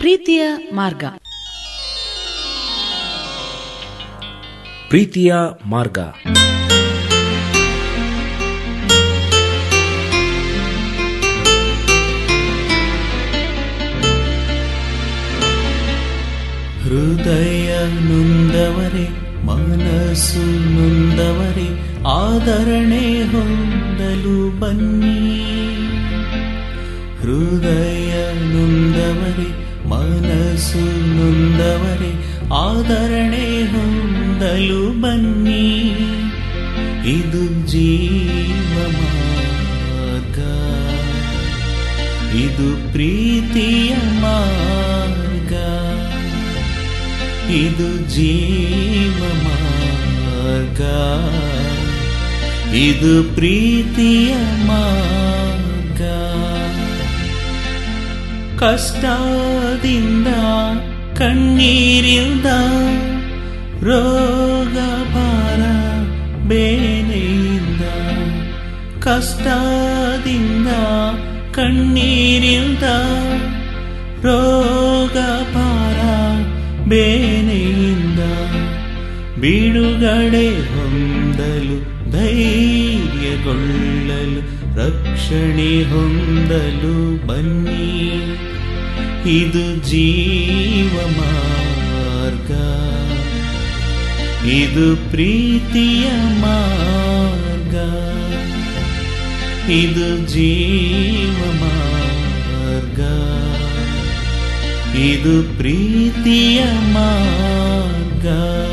ಪ್ರೀತಿಯ ಮಾರ್ಗ ಪ್ರೀತಿಯ ಮಾರ್ಗ ಹೃದಯ ನೊಂದವರೇ ಮನಸ್ಸು ನೊಂದವರೇ ಆದರಣೆ ಹೊಂದಲು ಬನ್ನಿ ಹೃದಯ ನೊಂದವರೇ ಮನಸ್ಸು ನೊಂದವರೇ ಆದರಣೆ ಹೊಂದಲು ಬನ್ನಿ ಇದು ಜೀವ ಮಾರ್ಗ ಇದು ಪ್ರೀತಿಯ ಮಾರ್ಗ ಇದು ಜೀವ ಮಾರ್ಗ ಇದು ಪ್ರೀತಿಯ ಮಾರ್ಗ ಕಷ್ಟದಿಂದ ಕಣ್ಣೀರಿಂದ ರೋಗ ಭಾರ ಬೇನೆಯಿಂದ ಕಷ್ಟದಿಂದ ಕಣ್ಣೀರಿಂದ ರೋಗ ಭಾರ ಬೇನೆಯಿಂದ ಬಿಡುಗಡೆ ಹೊಂದಲು ಧೈರ್ಯಗೊಳ್ಳಲು ರಕ್ಷಣೆ ಹೊಂದಲು ಬನ್ನಿ ಇದು ಜೀವ ಮಾರ್ಗ ಇದು ಪ್ರೀತಿಯ ಮಾರ್ಗ ಇದು ಜೀವ ಮಾರ್ಗ ಇದು ಪ್ರೀತಿಯ ಮಾರ್ಗ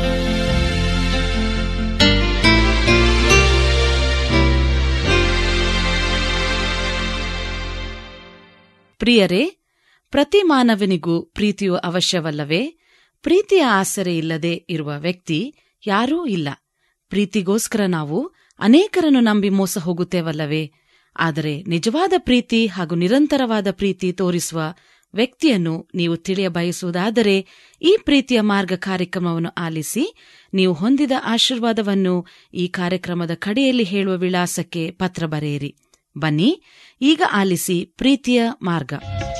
ಪ್ರಿಯರೇ ಪ್ರತಿ ಮಾನವನಿಗೂ ಪ್ರೀತಿಯು ಅವಶ್ಯವಲ್ಲವೇ ಪ್ರೀತಿಯ ಆಸರೆ ಇಲ್ಲದೆ ಇರುವ ವ್ಯಕ್ತಿ ಯಾರೂ ಇಲ್ಲ ಪ್ರೀತಿಗೋಸ್ಕರ ನಾವು ಅನೇಕರನ್ನು ನಂಬಿ ಮೋಸ ಹೋಗುತ್ತೇವಲ್ಲವೇ ಆದರೆ ನಿಜವಾದ ಪ್ರೀತಿ ಹಾಗೂ ನಿರಂತರವಾದ ಪ್ರೀತಿ ತೋರಿಸುವ ವ್ಯಕ್ತಿಯನ್ನು ನೀವು ತಿಳಿಯ ಬಯಸುವುದಾದರೆ ಈ ಪ್ರೀತಿಯ ಮಾರ್ಗ ಕಾರ್ಯಕ್ರಮವನ್ನು ಆಲಿಸಿ ನೀವು ಹೊಂದಿದ ಆಶೀರ್ವಾದವನ್ನು ಈ ಕಾರ್ಯಕ್ರಮದ ಕಡೆಯಲ್ಲಿ ಹೇಳುವ ವಿಳಾಸಕ್ಕೆ ಪತ್ರ ಬರೆಯಿರಿ ಬನ್ನಿ ಈಗ ಆಲಿಸಿ ಪ್ರೀತಿಯ ಮಾರ್ಗ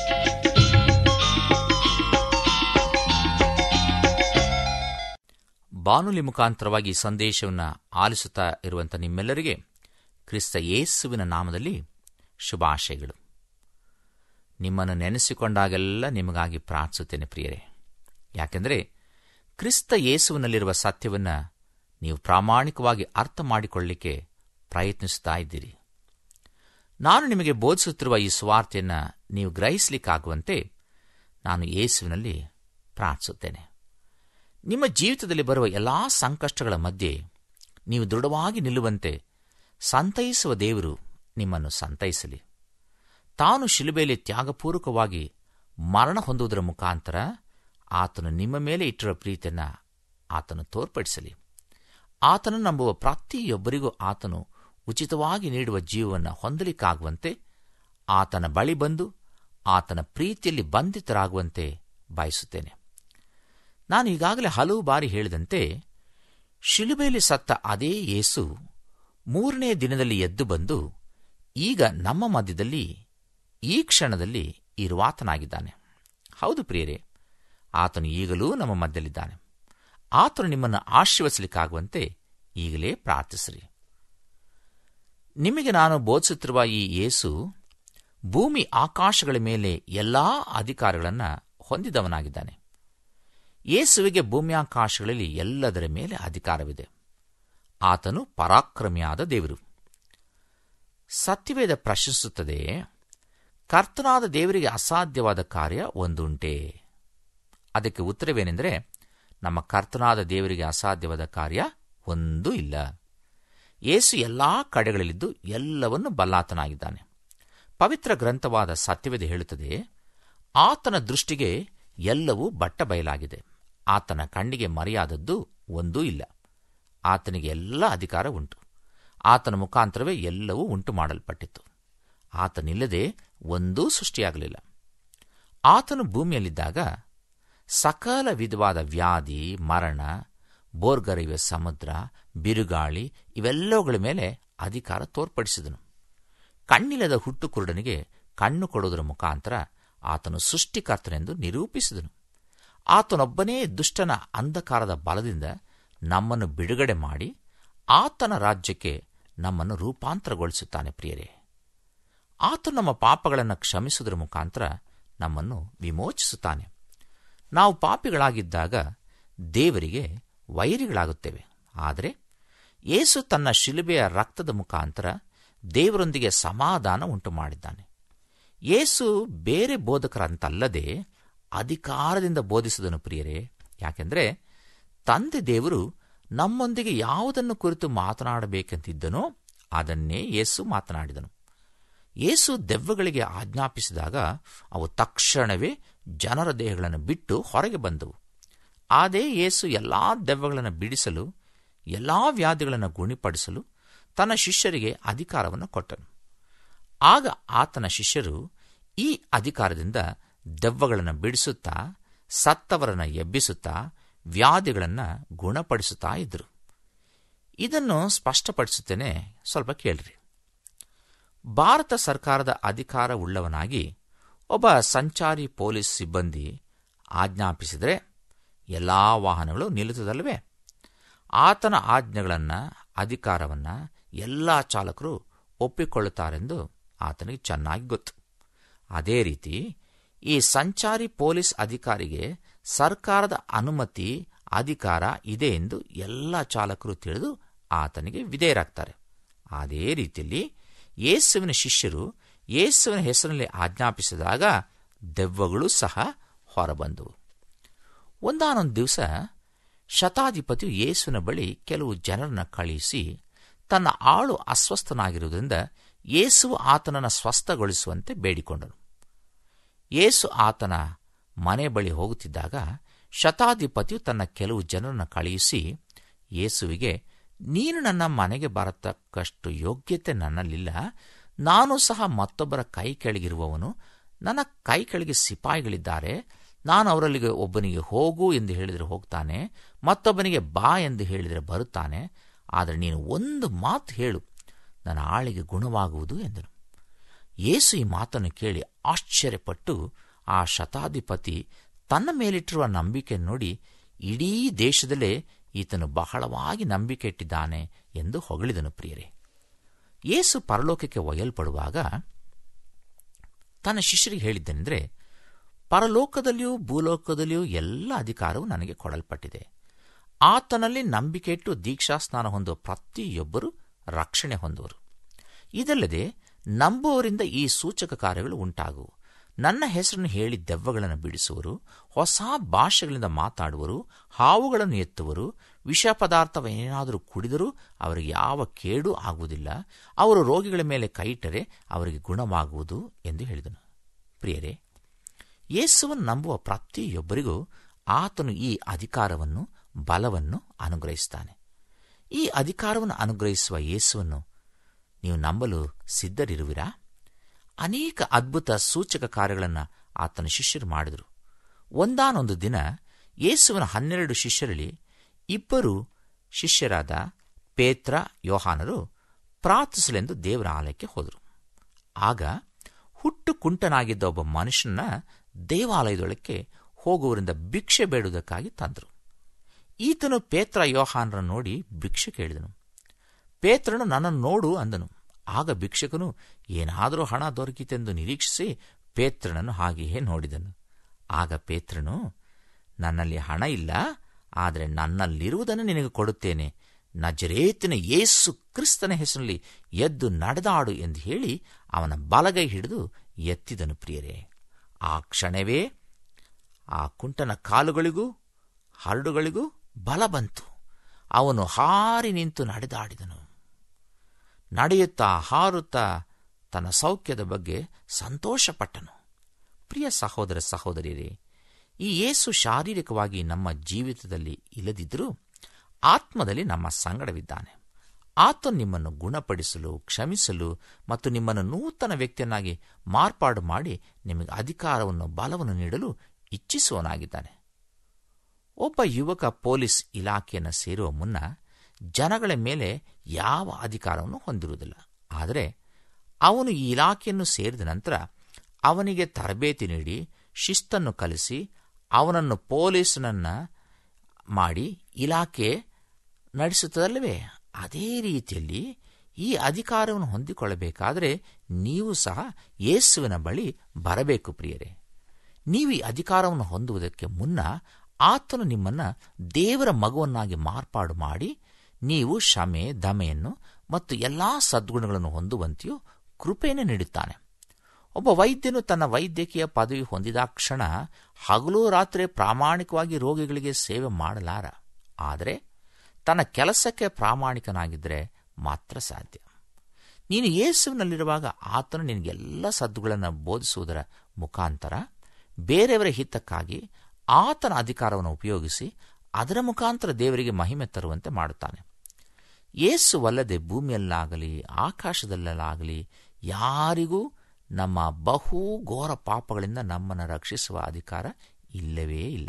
ಬಾನುಲಿ ಮುಖಾಂತರವಾಗಿ ಈ ಸಂದೇಶವನ್ನು ಆಲಿಸುತ್ತಾ ಇರುವಂಥ ನಿಮ್ಮೆಲ್ಲರಿಗೆ ಕ್ರಿಸ್ತ ಯೇಸುವಿನ ನಾಮದಲ್ಲಿ ಶುಭಾಶಯಗಳು ನಿಮ್ಮನ್ನು ನೆನೆಸಿಕೊಂಡಾಗೆಲ್ಲ ನಿಮಗಾಗಿ ಪ್ರಾರ್ಥಿಸುತ್ತೇನೆ ಪ್ರಿಯರೇ ಯಾಕೆಂದರೆ ಕ್ರಿಸ್ತ ಯೇಸುವಿನಲ್ಲಿರುವ ಸತ್ಯವನ್ನು ನೀವು ಪ್ರಾಮಾಣಿಕವಾಗಿ ಅರ್ಥ ಮಾಡಿಕೊಳ್ಳಲಿಕ್ಕೆ ಪ್ರಯತ್ನಿಸುತ್ತಾ ಇದ್ದೀರಿ ನಾನು ನಿಮಗೆ ಬೋಧಿಸುತ್ತಿರುವ ಈ ಸ್ವಾರ್ಥೆಯನ್ನು ನೀವು ಗ್ರಹಿಸಲಿಕ್ಕಾಗುವಂತೆ ನಾನು ಯೇಸುವಿನಲ್ಲಿ ಪ್ರಾರ್ಥಿಸುತ್ತೇನೆ ನಿಮ್ಮ ಜೀವಿತದಲ್ಲಿ ಬರುವ ಎಲ್ಲಾ ಸಂಕಷ್ಟಗಳ ಮಧ್ಯೆ ನೀವು ದೃಢವಾಗಿ ನಿಲ್ಲುವಂತೆ ಸಂತೈಸುವ ದೇವರು ನಿಮ್ಮನ್ನು ಸಂತೈಸಲಿ ತಾನು ಶಿಲುಬೆಯಲ್ಲಿ ತ್ಯಾಗಪೂರ್ವಕವಾಗಿ ಮರಣ ಹೊಂದುವುದರ ಮುಖಾಂತರ ಆತನು ನಿಮ್ಮ ಮೇಲೆ ಇಟ್ಟಿರುವ ಪ್ರೀತಿಯನ್ನು ಆತನು ತೋರ್ಪಡಿಸಲಿ ಆತನು ನಂಬುವ ಪ್ರತಿಯೊಬ್ಬರಿಗೂ ಆತನು ಉಚಿತವಾಗಿ ನೀಡುವ ಜೀವವನ್ನು ಹೊಂದಲಿಕ್ಕಾಗುವಂತೆ ಆತನ ಬಳಿ ಬಂದು ಆತನ ಪ್ರೀತಿಯಲ್ಲಿ ಬಂಧಿತರಾಗುವಂತೆ ಬಯಸುತ್ತೇನೆ ನಾನು ಈಗಾಗಲೇ ಹಲವು ಬಾರಿ ಹೇಳಿದಂತೆ ಶಿಲುಬೆಯಲ್ಲಿ ಸತ್ತ ಅದೇ ಯೇಸು ಮೂರನೇ ದಿನದಲ್ಲಿ ಎದ್ದು ಬಂದು ಈಗ ನಮ್ಮ ಮಧ್ಯದಲ್ಲಿ ಈ ಕ್ಷಣದಲ್ಲಿ ಇರುವಾತನಾಗಿದ್ದಾನೆ ಹೌದು ಪ್ರಿಯರೇ ಆತನು ಈಗಲೂ ನಮ್ಮ ಮಧ್ಯದಲ್ಲಿದ್ದಾನೆ ಆತನು ನಿಮ್ಮನ್ನು ಆಶೀರ್ವದಿಸಲಿಕ್ಕಾಗುವಂತೆ ಈಗಲೇ ಪ್ರಾರ್ಥಿಸಿರಿ ನಿಮಗೆ ನಾನು ಬೋಧಿಸುತ್ತಿರುವ ಈ ಯೇಸು ಭೂಮಿ ಆಕಾಶಗಳ ಮೇಲೆ ಎಲ್ಲಾ ಅಧಿಕಾರಗಳನ್ನು ಹೊಂದಿದವನಾಗಿದ್ದಾನೆ ಯೇಸುವಿಗೆ ಭೂಮ್ಯಾಕಾಶಗಳಲ್ಲಿ ಎಲ್ಲದರ ಮೇಲೆ ಅಧಿಕಾರವಿದೆ ಆತನು ಪರಾಕ್ರಮಿಯಾದ ದೇವರು ಸತ್ಯವೇದ ಪ್ರಶ್ನಿಸುತ್ತದೆ ಕರ್ತನಾದ ದೇವರಿಗೆ ಅಸಾಧ್ಯವಾದ ಕಾರ್ಯ ಒಂದುಂಟೆ ಅದಕ್ಕೆ ಉತ್ತರವೇನೆಂದರೆ ನಮ್ಮ ಕರ್ತನಾದ ದೇವರಿಗೆ ಅಸಾಧ್ಯವಾದ ಕಾರ್ಯ ಒಂದೂ ಇಲ್ಲ ಯೇಸು ಎಲ್ಲಾ ಕಡೆಗಳಲ್ಲಿದ್ದು ಎಲ್ಲವನ್ನು ಬಲ್ಲಾತನಾಗಿದ್ದಾನೆ ಪವಿತ್ರ ಗ್ರಂಥವಾದ ಸತ್ಯವೇದ ಹೇಳುತ್ತದೆ ಆತನ ದೃಷ್ಟಿಗೆ ಎಲ್ಲವೂ ಬಟ್ಟ ಬಯಲಾಗಿದೆ ಆತನ ಕಣ್ಣಿಗೆ ಮರೆಯಾದದ್ದು ಒಂದೂ ಇಲ್ಲ ಆತನಿಗೆ ಎಲ್ಲ ಅಧಿಕಾರ ಉಂಟು ಆತನ ಮುಖಾಂತರವೇ ಎಲ್ಲವೂ ಉಂಟು ಮಾಡಲ್ಪಟ್ಟಿತ್ತು ಆತನಿಲ್ಲದೆ ಒಂದೂ ಸೃಷ್ಟಿಯಾಗಲಿಲ್ಲ ಆತನು ಭೂಮಿಯಲ್ಲಿದ್ದಾಗ ಸಕಲ ವಿಧವಾದ ವ್ಯಾಧಿ ಮರಣ ಬೋರ್ಗರಿವೆ ಸಮುದ್ರ ಬಿರುಗಾಳಿ ಇವೆಲ್ಲವುಗಳ ಮೇಲೆ ಅಧಿಕಾರ ತೋರ್ಪಡಿಸಿದನು ಕಣ್ಣಿಲ್ಲದ ಹುಟ್ಟು ಕುರುಡನಿಗೆ ಕಣ್ಣು ಕೊಡುವುದರ ಮುಖಾಂತರ ಆತನು ಸೃಷ್ಟಿಕರ್ತನೆಂದು ನಿರೂಪಿಸಿದನು ಆತನೊಬ್ಬನೇ ದುಷ್ಟನ ಅಂಧಕಾರದ ಬಲದಿಂದ ನಮ್ಮನ್ನು ಬಿಡುಗಡೆ ಮಾಡಿ ಆತನ ರಾಜ್ಯಕ್ಕೆ ನಮ್ಮನ್ನು ರೂಪಾಂತರಗೊಳಿಸುತ್ತಾನೆ ಪ್ರಿಯರೇ ಆತನು ನಮ್ಮ ಪಾಪಗಳನ್ನು ಕ್ಷಮಿಸುವುದರ ಮುಖಾಂತರ ನಮ್ಮನ್ನು ವಿಮೋಚಿಸುತ್ತಾನೆ ನಾವು ಪಾಪಿಗಳಾಗಿದ್ದಾಗ ದೇವರಿಗೆ ವೈರಿಗಳಾಗುತ್ತೇವೆ ಆದರೆ ಯೇಸು ತನ್ನ ಶಿಲುಬೆಯ ರಕ್ತದ ಮುಖಾಂತರ ದೇವರೊಂದಿಗೆ ಸಮಾಧಾನ ಉಂಟು ಮಾಡಿದ್ದಾನೆ ಯೇಸು ಬೇರೆ ಬೋಧಕರಂತಲ್ಲದೆ ಅಧಿಕಾರದಿಂದ ಬೋಧಿಸಿದನು ಪ್ರಿಯರೇ ಯಾಕೆಂದರೆ ತಂದೆ ದೇವರು ನಮ್ಮೊಂದಿಗೆ ಯಾವುದನ್ನು ಕುರಿತು ಮಾತನಾಡಬೇಕೆಂತಿದ್ದನೋ ಅದನ್ನೇ ಯೇಸು ಮಾತನಾಡಿದನು ಯೇಸು ದೆವ್ವಗಳಿಗೆ ಆಜ್ಞಾಪಿಸಿದಾಗ ಅವು ತಕ್ಷಣವೇ ಜನರ ದೇಹಗಳನ್ನು ಬಿಟ್ಟು ಹೊರಗೆ ಬಂದವು ಆದೇ ಯೇಸು ಎಲ್ಲಾ ದೆವ್ವಗಳನ್ನು ಬಿಡಿಸಲು ಎಲ್ಲಾ ವ್ಯಾಧಿಗಳನ್ನು ಗುಣಿಪಡಿಸಲು ತನ್ನ ಶಿಷ್ಯರಿಗೆ ಅಧಿಕಾರವನ್ನು ಕೊಟ್ಟನು ಆಗ ಆತನ ಶಿಷ್ಯರು ಈ ಅಧಿಕಾರದಿಂದ ದೆವ್ವಗಳನ್ನು ಬಿಡಿಸುತ್ತಾ ಸತ್ತವರನ್ನು ಎಬ್ಬಿಸುತ್ತಾ ವ್ಯಾಧಿಗಳನ್ನು ಗುಣಪಡಿಸುತ್ತಾ ಇದ್ದರು ಇದನ್ನು ಸ್ಪಷ್ಟಪಡಿಸುತ್ತೇನೆ ಸ್ವಲ್ಪ ಕೇಳ್ರಿ ಭಾರತ ಸರ್ಕಾರದ ಅಧಿಕಾರವುಳ್ಳವನಾಗಿ ಒಬ್ಬ ಸಂಚಾರಿ ಪೊಲೀಸ್ ಸಿಬ್ಬಂದಿ ಆಜ್ಞಾಪಿಸಿದರೆ ಎಲ್ಲಾ ವಾಹನಗಳು ನಿಲ್ಲುತ್ತದಲ್ಲವೇ ಆತನ ಆಜ್ಞೆಗಳನ್ನು ಅಧಿಕಾರವನ್ನು ಎಲ್ಲ ಚಾಲಕರು ಒಪ್ಪಿಕೊಳ್ಳುತ್ತಾರೆಂದು ಆತನಿಗೆ ಚೆನ್ನಾಗಿ ಗೊತ್ತು ಅದೇ ರೀತಿ ಈ ಸಂಚಾರಿ ಪೊಲೀಸ್ ಅಧಿಕಾರಿಗೆ ಸರ್ಕಾರದ ಅನುಮತಿ ಅಧಿಕಾರ ಇದೆ ಎಂದು ಎಲ್ಲ ಚಾಲಕರು ತಿಳಿದು ಆತನಿಗೆ ವಿಧೇಯರಾಗ್ತಾರೆ ಅದೇ ರೀತಿಯಲ್ಲಿ ಯೇಸುವಿನ ಶಿಷ್ಯರು ಯೇಸುವಿನ ಹೆಸರಿನಲ್ಲಿ ಆಜ್ಞಾಪಿಸಿದಾಗ ದೆವ್ವಗಳು ಸಹ ಹೊರಬಂದವು ಒಂದಾನೊಂದು ದಿವಸ ಶತಾಧಿಪತಿಯು ಯೇಸುವಿನ ಬಳಿ ಕೆಲವು ಜನರನ್ನ ಕಳುಹಿಸಿ ತನ್ನ ಆಳು ಅಸ್ವಸ್ಥನಾಗಿರುವುದರಿಂದ ಯೇಸುವು ಆತನನ್ನು ಸ್ವಸ್ಥಗೊಳಿಸುವಂತೆ ಬೇಡಿಕೊಂಡನು ಯೇಸು ಆತನ ಮನೆ ಬಳಿ ಹೋಗುತ್ತಿದ್ದಾಗ ಶತಾಧಿಪತಿಯು ತನ್ನ ಕೆಲವು ಜನರನ್ನು ಕಳುಹಿಸಿ ಯೇಸುವಿಗೆ ನೀನು ನನ್ನ ಮನೆಗೆ ಬರತಕ್ಕಷ್ಟು ಯೋಗ್ಯತೆ ನನ್ನಲ್ಲಿಲ್ಲ ನಾನು ಸಹ ಮತ್ತೊಬ್ಬರ ಕೈ ಕೆಳಗಿರುವವನು ನನ್ನ ಕೈ ಕೆಳಗೆ ಸಿಪಾಯಿಗಳಿದ್ದಾರೆ ನಾನು ಅವರಲ್ಲಿಗೆ ಒಬ್ಬನಿಗೆ ಹೋಗು ಎಂದು ಹೇಳಿದರೆ ಹೋಗ್ತಾನೆ ಮತ್ತೊಬ್ಬನಿಗೆ ಬಾ ಎಂದು ಹೇಳಿದರೆ ಬರುತ್ತಾನೆ ಆದರೆ ನೀನು ಒಂದು ಮಾತು ಹೇಳು ನನ್ನ ಆಳಿಗೆ ಗುಣವಾಗುವುದು ಎಂದನು ಯೇಸು ಈ ಮಾತನ್ನು ಕೇಳಿ ಆಶ್ಚರ್ಯಪಟ್ಟು ಆ ಶತಾಧಿಪತಿ ತನ್ನ ಮೇಲಿಟ್ಟಿರುವ ನಂಬಿಕೆ ನೋಡಿ ಇಡೀ ದೇಶದಲ್ಲೇ ಈತನು ಬಹಳವಾಗಿ ನಂಬಿಕೆ ಇಟ್ಟಿದ್ದಾನೆ ಎಂದು ಹೊಗಳಿದನು ಪ್ರಿಯರೇ ಯೇಸು ಪರಲೋಕಕ್ಕೆ ಒಯ್ಯಲ್ಪಡುವಾಗ ತನ್ನ ಶಿಷ್ಯರಿಗೆ ಹೇಳಿದ್ದನೆಂದರೆ ಪರಲೋಕದಲ್ಲಿಯೂ ಭೂಲೋಕದಲ್ಲಿಯೂ ಎಲ್ಲ ಅಧಿಕಾರವು ನನಗೆ ಕೊಡಲ್ಪಟ್ಟಿದೆ ಆತನಲ್ಲಿ ನಂಬಿಕೆ ಇಟ್ಟು ದೀಕ್ಷಾಸ್ನಾನ ಹೊಂದುವ ಪ್ರತಿಯೊಬ್ಬರು ರಕ್ಷಣೆ ಹೊಂದುವರು ಇದಲ್ಲದೆ ನಂಬುವವರಿಂದ ಈ ಸೂಚಕ ಕಾರ್ಯಗಳು ಉಂಟಾಗುವು ನನ್ನ ಹೆಸರನ್ನು ಹೇಳಿ ದೆವ್ವಗಳನ್ನು ಬಿಡಿಸುವರು ಹೊಸ ಭಾಷೆಗಳಿಂದ ಮಾತಾಡುವರು ಹಾವುಗಳನ್ನು ಎತ್ತುವರು ವಿಷ ಪದಾರ್ಥವೇನಾದರೂ ಕುಡಿದರೂ ಅವರಿಗೆ ಯಾವ ಕೇಡು ಆಗುವುದಿಲ್ಲ ಅವರು ರೋಗಿಗಳ ಮೇಲೆ ಕೈಯಿಟ್ಟರೆ ಅವರಿಗೆ ಗುಣವಾಗುವುದು ಎಂದು ಹೇಳಿದನು ಪ್ರಿಯರೇ ಯೇಸುವನ್ನು ನಂಬುವ ಪ್ರತಿಯೊಬ್ಬರಿಗೂ ಆತನು ಈ ಅಧಿಕಾರವನ್ನು ಬಲವನ್ನು ಅನುಗ್ರಹಿಸುತ್ತಾನೆ ಈ ಅಧಿಕಾರವನ್ನು ಅನುಗ್ರಹಿಸುವ ಯೇಸುವನ್ನು ನೀವು ನಂಬಲು ಸಿದ್ಧರಿರುವಿರಾ ಅನೇಕ ಅದ್ಭುತ ಸೂಚಕ ಕಾರ್ಯಗಳನ್ನು ಆತನ ಶಿಷ್ಯರು ಮಾಡಿದರು ಒಂದಾನೊಂದು ದಿನ ಯೇಸುವಿನ ಹನ್ನೆರಡು ಶಿಷ್ಯರಲ್ಲಿ ಇಬ್ಬರು ಶಿಷ್ಯರಾದ ಪೇತ್ರ ಯೋಹಾನರು ಪ್ರಾರ್ಥಿಸಲೆಂದು ದೇವರ ಆಲಯಕ್ಕೆ ಹೋದರು ಆಗ ಹುಟ್ಟು ಕುಂಟನಾಗಿದ್ದ ಒಬ್ಬ ಮನುಷ್ಯನ ದೇವಾಲಯದೊಳಕ್ಕೆ ಹೋಗುವರಿಂದ ಭಿಕ್ಷೆ ಬೇಡುವುದಕ್ಕಾಗಿ ತಂದರು ಈತನು ಪೇತ್ರ ಯೋಹಾನರನ್ನು ನೋಡಿ ಭಿಕ್ಷೆ ಕೇಳಿದನು ಪೇತ್ರನು ನನ್ನನ್ನು ನೋಡು ಅಂದನು ಆಗ ಭಿಕ್ಷಕನು ಏನಾದರೂ ಹಣ ದೊರಕಿತೆಂದು ನಿರೀಕ್ಷಿಸಿ ಪೇತ್ರನನ್ನು ಹಾಗೆಯೇ ನೋಡಿದನು ಆಗ ಪೇತ್ರನು ನನ್ನಲ್ಲಿ ಹಣ ಇಲ್ಲ ಆದರೆ ನನ್ನಲ್ಲಿರುವುದನ್ನು ನಿನಗೆ ಕೊಡುತ್ತೇನೆ ನಜರೇತಿನ ಯೇಸು ಕ್ರಿಸ್ತನ ಹೆಸರಿನಲ್ಲಿ ಎದ್ದು ನಡೆದಾಡು ಎಂದು ಹೇಳಿ ಅವನ ಬಲಗೈ ಹಿಡಿದು ಎತ್ತಿದನು ಪ್ರಿಯರೇ ಆ ಕ್ಷಣವೇ ಆ ಕುಂಟನ ಕಾಲುಗಳಿಗೂ ಹರಡುಗಳಿಗೂ ಬಲ ಬಂತು ಅವನು ಹಾರಿ ನಿಂತು ನಡೆದಾಡಿದನು ನಡೆಯುತ್ತಾ ಹಾರುತ್ತಾ ತನ್ನ ಸೌಖ್ಯದ ಬಗ್ಗೆ ಸಂತೋಷಪಟ್ಟನು ಪ್ರಿಯ ಸಹೋದರ ಸಹೋದರಿಯರೇ ಈ ಯೇಸು ಶಾರೀರಿಕವಾಗಿ ನಮ್ಮ ಜೀವಿತದಲ್ಲಿ ಇಲ್ಲದಿದ್ದರೂ ಆತ್ಮದಲ್ಲಿ ನಮ್ಮ ಸಂಗಡವಿದ್ದಾನೆ ಆತ ನಿಮ್ಮನ್ನು ಗುಣಪಡಿಸಲು ಕ್ಷಮಿಸಲು ಮತ್ತು ನಿಮ್ಮನ್ನು ನೂತನ ವ್ಯಕ್ತಿಯನ್ನಾಗಿ ಮಾರ್ಪಾಡು ಮಾಡಿ ನಿಮಗೆ ಅಧಿಕಾರವನ್ನು ಬಲವನ್ನು ನೀಡಲು ಇಚ್ಛಿಸುವನಾಗಿದ್ದಾನೆ ಒಬ್ಬ ಯುವಕ ಪೊಲೀಸ್ ಇಲಾಖೆಯನ್ನು ಸೇರುವ ಮುನ್ನ ಜನಗಳ ಮೇಲೆ ಯಾವ ಅಧಿಕಾರವನ್ನು ಹೊಂದಿರುವುದಿಲ್ಲ ಆದರೆ ಅವನು ಈ ಇಲಾಖೆಯನ್ನು ಸೇರಿದ ನಂತರ ಅವನಿಗೆ ತರಬೇತಿ ನೀಡಿ ಶಿಸ್ತನ್ನು ಕಲಿಸಿ ಅವನನ್ನು ಪೊಲೀಸನನ್ನ ಮಾಡಿ ಇಲಾಖೆ ನಡೆಸುತ್ತದಲ್ಲವೇ ಅದೇ ರೀತಿಯಲ್ಲಿ ಈ ಅಧಿಕಾರವನ್ನು ಹೊಂದಿಕೊಳ್ಳಬೇಕಾದರೆ ನೀವು ಸಹ ಯೇಸುವಿನ ಬಳಿ ಬರಬೇಕು ಪ್ರಿಯರೇ ನೀವು ಈ ಅಧಿಕಾರವನ್ನು ಹೊಂದುವುದಕ್ಕೆ ಮುನ್ನ ಆತನು ನಿಮ್ಮನ್ನ ದೇವರ ಮಗುವನ್ನಾಗಿ ಮಾರ್ಪಾಡು ಮಾಡಿ ನೀವು ಕ್ಷಮೆ ದಮೆಯನ್ನು ಮತ್ತು ಎಲ್ಲಾ ಸದ್ಗುಣಗಳನ್ನು ಹೊಂದುವಂತೆಯೂ ಕೃಪೆಯನ್ನು ನೀಡುತ್ತಾನೆ ಒಬ್ಬ ವೈದ್ಯನು ತನ್ನ ವೈದ್ಯಕೀಯ ಪದವಿ ಹೊಂದಿದಾಕ್ಷಣ ಹಗಲು ರಾತ್ರಿ ಪ್ರಾಮಾಣಿಕವಾಗಿ ರೋಗಿಗಳಿಗೆ ಸೇವೆ ಮಾಡಲಾರ ಆದರೆ ತನ್ನ ಕೆಲಸಕ್ಕೆ ಪ್ರಾಮಾಣಿಕನಾಗಿದ್ದರೆ ಮಾತ್ರ ಸಾಧ್ಯ ನೀನು ಯೇಸುವಿನಲ್ಲಿರುವಾಗ ಆತನು ನಿನಗೆಲ್ಲ ಸದ್ದುಗಳನ್ನು ಬೋಧಿಸುವುದರ ಮುಖಾಂತರ ಬೇರೆಯವರ ಹಿತಕ್ಕಾಗಿ ಆತನ ಅಧಿಕಾರವನ್ನು ಉಪಯೋಗಿಸಿ ಅದರ ಮುಖಾಂತರ ದೇವರಿಗೆ ಮಹಿಮೆ ತರುವಂತೆ ಮಾಡುತ್ತಾನೆ ಯೇಸುವಲ್ಲದೆ ಭೂಮಿಯಲ್ಲಾಗಲಿ ಆಕಾಶದಲ್ಲಾಗಲಿ ಯಾರಿಗೂ ನಮ್ಮ ಬಹು ಘೋರ ಪಾಪಗಳಿಂದ ನಮ್ಮನ್ನು ರಕ್ಷಿಸುವ ಅಧಿಕಾರ ಇಲ್ಲವೇ ಇಲ್ಲ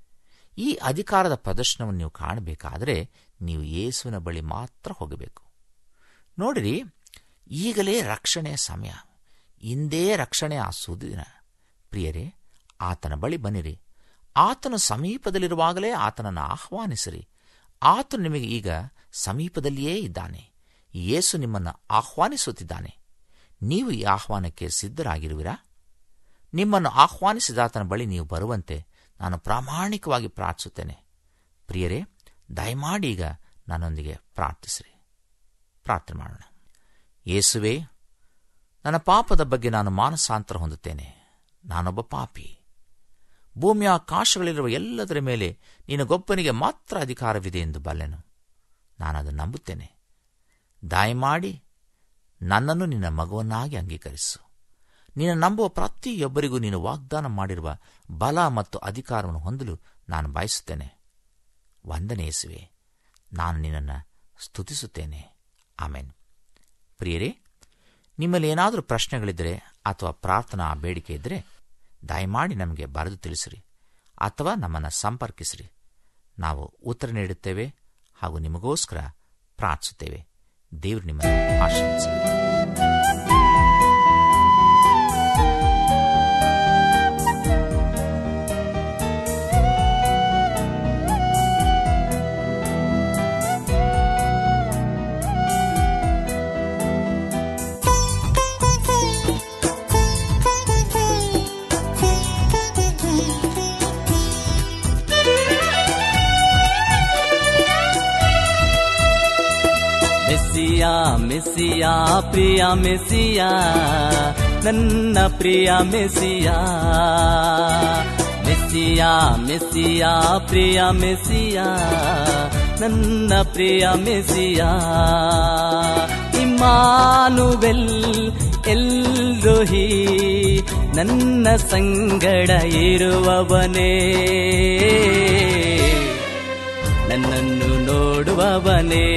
ಈ ಅಧಿಕಾರದ ಪ್ರದರ್ಶನವನ್ನು ನೀವು ಕಾಣಬೇಕಾದರೆ ನೀವು ಯೇಸುವಿನ ಬಳಿ ಮಾತ್ರ ಹೋಗಬೇಕು ನೋಡಿರಿ ಈಗಲೇ ರಕ್ಷಣೆಯ ಸಮಯ ಇಂದೇ ರಕ್ಷಣೆಯ ಆ ಸುದಿನ ಪ್ರಿಯರೇ ಆತನ ಬಳಿ ಬನ್ನಿರಿ ಆತನು ಸಮೀಪದಲ್ಲಿರುವಾಗಲೇ ಆತನನ್ನು ಆಹ್ವಾನಿಸಿರಿ ಆತನು ನಿಮಗೆ ಈಗ ಸಮೀಪದಲ್ಲಿಯೇ ಇದ್ದಾನೆ ಯೇಸು ನಿಮ್ಮನ್ನು ಆಹ್ವಾನಿಸುತ್ತಿದ್ದಾನೆ ನೀವು ಈ ಆಹ್ವಾನಕ್ಕೆ ಸಿದ್ಧರಾಗಿರುವಿರಾ ನಿಮ್ಮನ್ನು ಆಹ್ವಾನಿಸಿದಾತನ ಬಳಿ ನೀವು ಬರುವಂತೆ ನಾನು ಪ್ರಾಮಾಣಿಕವಾಗಿ ಪ್ರಾರ್ಥಿಸುತ್ತೇನೆ ಪ್ರಿಯರೇ ದಯಮಾಡಿ ಈಗ ನನ್ನೊಂದಿಗೆ ಪ್ರಾರ್ಥಿಸಿರಿ ಪ್ರಾರ್ಥನೆ ಮಾಡೋಣ ಯೇಸುವೆ ನನ್ನ ಪಾಪದ ಬಗ್ಗೆ ನಾನು ಮಾನಸಾಂತರ ಹೊಂದುತ್ತೇನೆ ನಾನೊಬ್ಬ ಪಾಪಿ ಭೂಮಿಯ ಆಕಾಶಗಳಿರುವ ಎಲ್ಲದರ ಮೇಲೆ ನಿನಗೊಬ್ಬನಿಗೆ ಮಾತ್ರ ಅಧಿಕಾರವಿದೆ ಎಂದು ಬಲ್ಲೆನು ನಾನದನ್ನು ನಂಬುತ್ತೇನೆ ದಯಮಾಡಿ ನನ್ನನ್ನು ನಿನ್ನ ಮಗುವನ್ನಾಗಿ ಅಂಗೀಕರಿಸು ನಿನ್ನ ನಂಬುವ ಪ್ರತಿಯೊಬ್ಬರಿಗೂ ನೀನು ವಾಗ್ದಾನ ಮಾಡಿರುವ ಬಲ ಮತ್ತು ಅಧಿಕಾರವನ್ನು ಹೊಂದಲು ನಾನು ಬಯಸುತ್ತೇನೆ ವಂದನೆಯಿಸುವೆ ನಾನು ನಿನ್ನನ್ನು ಸ್ತುತಿಸುತ್ತೇನೆ ಆಮೇನ್ ಪ್ರಿಯರೇ ನಿಮ್ಮಲ್ಲಿ ಏನಾದರೂ ಪ್ರಶ್ನೆಗಳಿದ್ದರೆ ಅಥವಾ ಪ್ರಾರ್ಥನಾ ಬೇಡಿಕೆ ಇದ್ದರೆ ದಯಮಾಡಿ ನಮಗೆ ಬರೆದು ತಿಳಿಸಿರಿ ಅಥವಾ ನಮ್ಮನ್ನು ಸಂಪರ್ಕಿಸಿರಿ ನಾವು ಉತ್ತರ ನೀಡುತ್ತೇವೆ ಹಾಗೂ ನಿಮಗೋಸ್ಕರ ಪ್ರಾರ್ಥಿಸುತ್ತೇವೆ ದೇವರು ನಿಮ್ಮನ್ನು ಆಶೀರ್ವದಿಸಲಿ ಮೆಸ್ಸಿಯಾ ಮೆಸ್ಸಿಯಾ ಪ್ರಿಯ ಮೆಸ್ಸಿಯಾ ನನ್ನ ಪ್ರಿಯ ಮೆಸ್ಸಿಯಾ ಮೆಸ್ಸಿಯಾ ಮೆಸ್ಸಿಯಾ ಪ್ರಿಯ ಮೆಸ್ಸಿಯಾ ನನ್ನ ಪ್ರಿಯ ಮೆಸ್ಸಿಯಾ ಇಮ್ಮಾನುವೆಲ್ ಎಲ್ರೋಹಿ ನನ್ನ ಸಂಗಡ ಇರುವವನೇ ನನ್ನನ್ನು ನೋಡುವವನೇ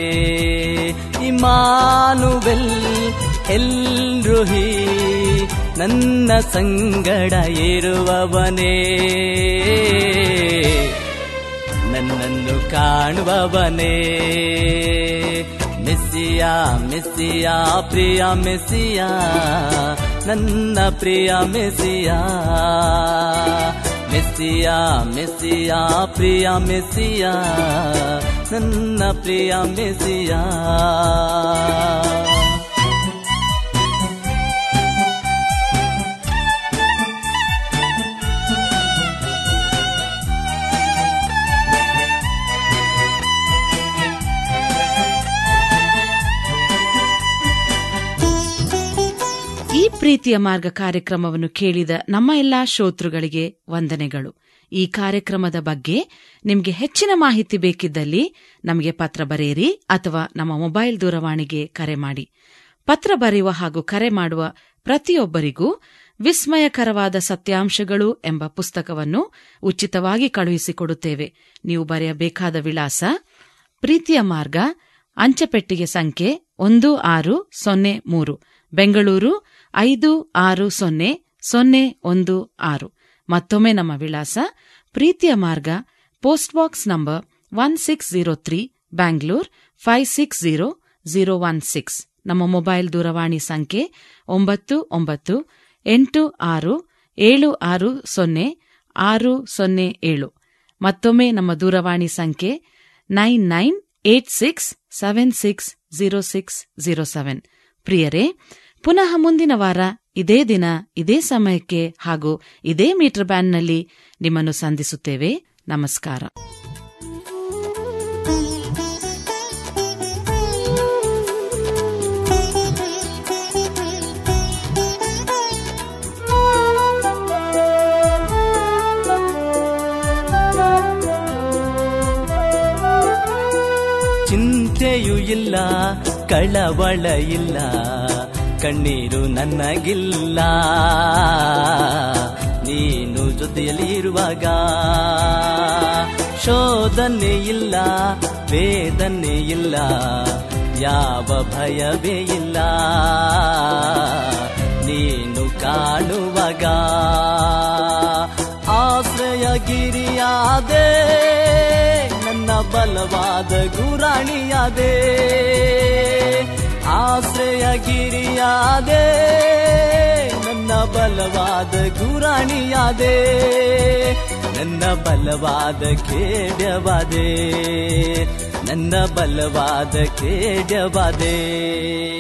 ಇಮಾನುವೆಲ್ ಎಲ್ರುಹಿ ನನ್ನ ಸಂಗಡ ಇರುವವನೇ ನನ್ನನ್ನು ಕಾಣುವವನೇ ಮೆಸ್ಸಿಯಾ ಮೆಸ್ಸಿಯಾ ಪ್ರಿಯ ಮೆಸ್ಸಿಯಾ ನನ್ನ ಪ್ರಿಯ ಮೆಸ್ಸಿಯಾ ಮೆಸ್ಸಿಯಾ ಮೆಸ್ಸಿಯಾ ಪ್ರಿಯ ಮೆಸ್ಸಿಯಾ ನನ್ನ ಪ್ರಿಯ ಮೆಸ್ಸಿಯಾ ಈ ಪ್ರೀತಿಯ ಮಾರ್ಗ ಕಾರ್ಯಕ್ರಮವನ್ನು ಕೇಳಿದ ನಮ್ಮ ಎಲ್ಲಾ ಶ್ರೋತೃಗಳಿಗೆ ವಂದನೆಗಳು ಈ ಕಾರ್ಯಕ್ರಮದ ಬಗ್ಗೆ ನಿಮಗೆ ಹೆಚ್ಚಿನ ಮಾಹಿತಿ ಬೇಕಿದ್ದಲ್ಲಿ ನಮಗೆ ಪತ್ರ ಬರೆಯಿರಿ ಅಥವಾ ನಮ್ಮ ಮೊಬೈಲ್ ದೂರವಾಣಿಗೆ ಕರೆ ಮಾಡಿ ಪತ್ರ ಬರೆಯುವ ಹಾಗೂ ಕರೆ ಮಾಡುವ ಪ್ರತಿಯೊಬ್ಬರಿಗೂ ವಿಸ್ಮಯಕರವಾದ ಸತ್ಯಾಂಶಗಳು ಎಂಬ ಪುಸ್ತಕವನ್ನು ಉಚಿತವಾಗಿ ಕಳುಹಿಸಿಕೊಡುತ್ತೇವೆ ನೀವು ಬರೆಯಬೇಕಾದ ವಿಳಾಸ ಪ್ರೀತಿಯ ಮಾರ್ಗ ಅಂಚೆಪೆಟ್ಟಿಗೆ ಸಂಖ್ಯೆ ಒಂದು ಆರು ಸೊನ್ನೆ ಮೂರು ಬೆಂಗಳೂರು ಐದು ಆರು ಸೊನ್ನೆ ಸೊನ್ನೆ ಒಂದು ಆರು ಮತ್ತೊಮ್ಮೆ ನಮ್ಮ ವಿಳಾಸ ಪ್ರೀತಿಯ ಮಾರ್ಗ post box number one six zero three Bangalore five six zero zero one six ನಮ್ಮ ಮೊಬೈಲ್ ದೂರವಾಣಿ ಸಂಖ್ಯೆ ಒಂಬತ್ತು ಒಂಬತ್ತು ಎಂಟು ಆರು ಏಳು ಆರು ಸೊನ್ನೆ ಆರು ಸೊನ್ನೆ ಏಳು ಮತ್ತೊಮ್ಮೆ ನಮ್ಮ ದೂರವಾಣಿ ಸಂಖ್ಯೆ nine nine eight six seven six zero six zero seven ಪ್ರಿಯರೇ ಪುನಃ ಮುಂದಿನ ವಾರ ಇದೇ ದಿನ ಇದೇ ಸಮಯಕ್ಕೆ ಹಾಗೂ ಇದೇ ಮೀಟರ್ ಬ್ಯಾಂಡ್ನಲ್ಲಿ ನಿಮ್ಮನ್ನು ಸಂಧಿಸುತ್ತೇವೆ ನಮಸ್ಕಾರ ಚಿಂತೆಯೂ ಇಲ್ಲ ಕಳವಳ ಇಲ್ಲ ಕಣ್ಣೀರು ನನಗಿಲ್ಲ ನೀನು ಜೊತೆಯಲ್ಲಿ ಇರುವಾಗ ಶೋಧನೆ ಇಲ್ಲ ವೇದನೆ ಇಲ್ಲ ಯಾವ ಭಯವೇ ಇಲ್ಲ ನೀನು ಕಾಣುವಾಗ ಆಶ್ರಯ ಗಿರಿಯಾದೆ ನನ್ನ ಬಲವಾದ ಗುರಾಣಿಯಾದೆ ಆಶ್ರಯ ಗಿರಿಯಾದೆ ನನ್ನ ಬಲವಾದ ಗುರಾಣಿಯಾದೆ ನನ್ನ ಬಲವಾದ ಖೇಡ್ಯವಾದೆ ನನ್ನ ಬಲವಾದ ಖೇಡ್ಯವಾದೆ